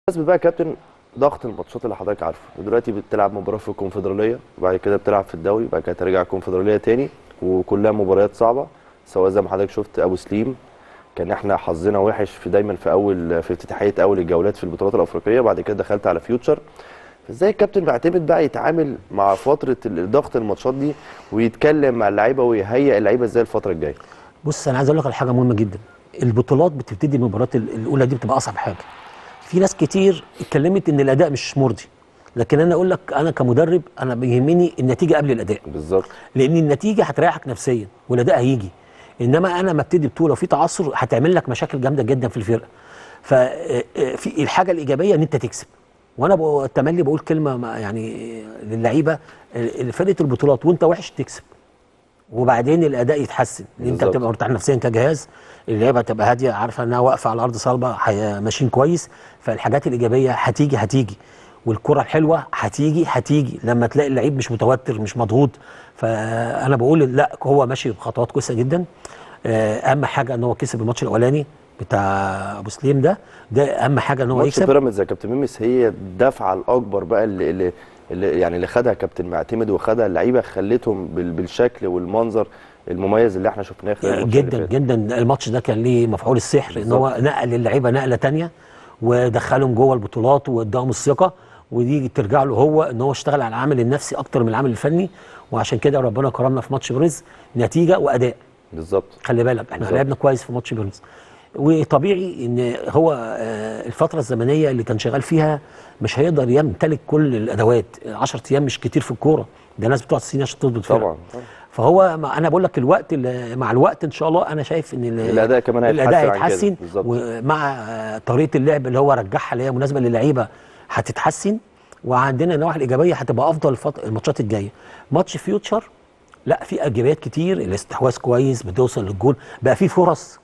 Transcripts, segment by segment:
بمناسبة بقى يا كابتن ضغط الماتشات اللي حضرتك عارفه دلوقتي بتلعب مباراة في الكونفدرالية وبعد كده بتلعب في الدوري وبعد كده ترجع الكونفدرالية تاني وكلها مباريات صعبة سواء زي ما حضرتك شفت أبو سليم كان احنا حظنا وحش في دايما في أول في افتتاحية أول الجولات في البطولات الأفريقية بعد كده دخلت على فيوتشر ازاي الكابتن بيعتمد بقى يتعامل مع فترة ضغط الماتشات دي ويتكلم مع اللعيبة ويهيئ اللعيبة ازاي الفترة الجاية بص انا عايز اقول لك على حاجه مهمه جدا البطولات بتبتدي المباريات ال- الاولى دي بتبقى اصعب حاجه في ناس كتير اتكلمت ان الاداء مش مرضي لكن انا اقول لك انا كمدرب انا بيهمني النتيجه قبل الاداء بالظبط لان النتيجه هتريحك نفسيا والاداء هيجي انما انا ما ابتدي بطوله وفي تعثر هتعمل لك مشاكل جامده جدا في الفرقه ففي الحاجه الايجابيه ان انت تكسب وانا بقول- التملي بقول كلمه ما- يعني للعيبه ال- فرقه البطولات وانت وحش تكسب وبعدين الاداء يتحسن لان انت بالظبط. بتبقى مرتاح نفسيا كجهاز اللعيبه تبقى هاديه عارفه انها واقفه على الارض صلبه حي- ماشيين كويس فالحاجات الايجابيه هتيجي هتيجي والكره الحلوه هتيجي هتيجي لما تلاقي اللعيب مش متوتر مش مضغوط فانا بقول لا هو ماشي بخطوات كويسه جدا آه، اهم حاجه ان هو كسب الماتش الاولاني بتاع ابو سليم ده ده اهم حاجه ان هو ماتش يكسب بيراميدز يا كابتن ميمس هي الدفعه الاكبر بقى اللي, اللي, اللي يعني اللي خدها كابتن معتمد وخدها اللعيبه خلتهم بال- بالشكل والمنظر المميز اللي احنا شفناه خلال الماتش اللي جدا فات. جدا الماتش ده كان ليه مفعول السحر ان هو نقل اللعيبه نقله تانية ودخلهم جوه البطولات واداهم الثقه ودي ترجع له هو ان هو اشتغل على العامل النفسي اكتر من العامل الفني وعشان كده ربنا كرمنا في ماتش بيراميدز نتيجه واداء بالظبط خلي بالك احنا بالظبط. لعبنا كويس في ماتش بيراميدز وطبيعي ان هو آه، الفتره الزمنيه اللي كان شغال فيها مش هيقدر يمتلك كل الادوات 10 ايام مش كتير في الكوره ده ناس بتقعد سنين عشان تظبط فرقة. طبعا طبعاً. فهو مع انا بقول لك الوقت اللي- مع الوقت ان شاء الله انا شايف ان ال- الأداء كمان هيتحسن الاداء عن كده. هيتحسن بالظبط. ومع آه، طريقه اللعب اللي هو رجعها اللي هي مناسبه للعيبه هتتحسن وعندنا النواحي الايجابيه هتبقى افضل الفط- الماتشات الجايه ماتش فيوتشر لا في ايجابيات كتير الاستحواذ كويس بتوصل للجول بقى في فرص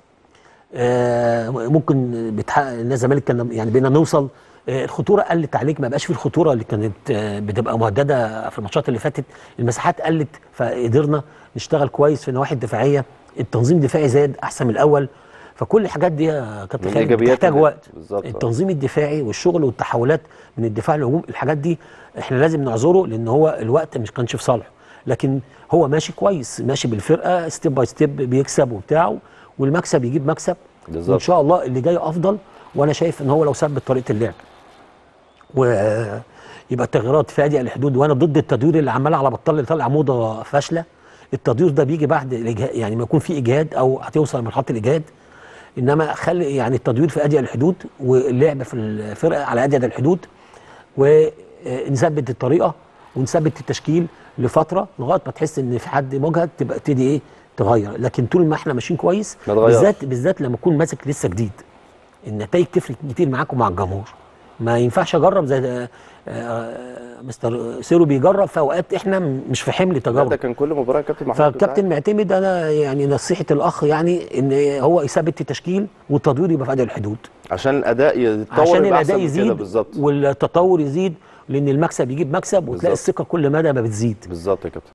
آه، ممكن بتحقق النادي الزمالك كان يعني بينا نوصل آه، الخطوره قلت عليك ما بقاش في الخطوره اللي كانت آه، بتبقى مهدده في الماتشات اللي فاتت المساحات قلت فقدرنا نشتغل كويس في النواحي الدفاعيه التنظيم الدفاعي زاد احسن من الاول فكل الحاجات دي يا كابتن من خالد الإيجابيات بتحتاج اللي- وقت بالظبط. التنظيم الدفاعي والشغل والتحولات من الدفاع للهجوم الحاجات دي احنا لازم نعذره لان هو الوقت مش كانش في صالحه لكن هو ماشي كويس ماشي بالفرقه ستيب باي ستيب بيكسب وبتاعه والمكسب يجيب مكسب بالظبط. وان شاء الله اللي جاي افضل وانا شايف ان هو لو ثبت طريقه اللعب ويبقى التغييرات في اضيق الحدود وانا ضد التدوير اللي عمال على بطال اللي طالع موضه فاشله التدوير ده بيجي بعد الإجهاد يعني ما يكون في اجهاد او هتوصل لمرحله الاجهاد انما خلي يعني التدوير في اضيق الحدود واللعب في الفرقه على اضيق الحدود ونثبت الطريقه ونثبت التشكيل لفتره لغايه ما تحس ان في حد مجهد تبقى تبتدي ايه تغير لكن طول ما احنا ماشيين كويس ما تغيرش. بالذات بالذات لما اكون ماسك لسه جديد النتائج تفرق كتير معاك ومع الجمهور ما ينفعش اجرب زي آه، آه، مستر سيرو بيجرب في اوقات احنا مش في حمل لا، تجارب ده كان كل مباراه يا كابتن محمود فالكابتن معتمد انا يعني نصيحه الاخ يعني ان هو يثبت التشكيل والتدوير يبقى في اداء الحدود عشان الاداء يتطور عشان يبقى أحسن الاداء من كده يزيد بالظبط والتطور يزيد لان المكسب يجيب مكسب وتلاقي بالظبط. الثقه كل مدى ما بتزيد بالظبط يا كابتن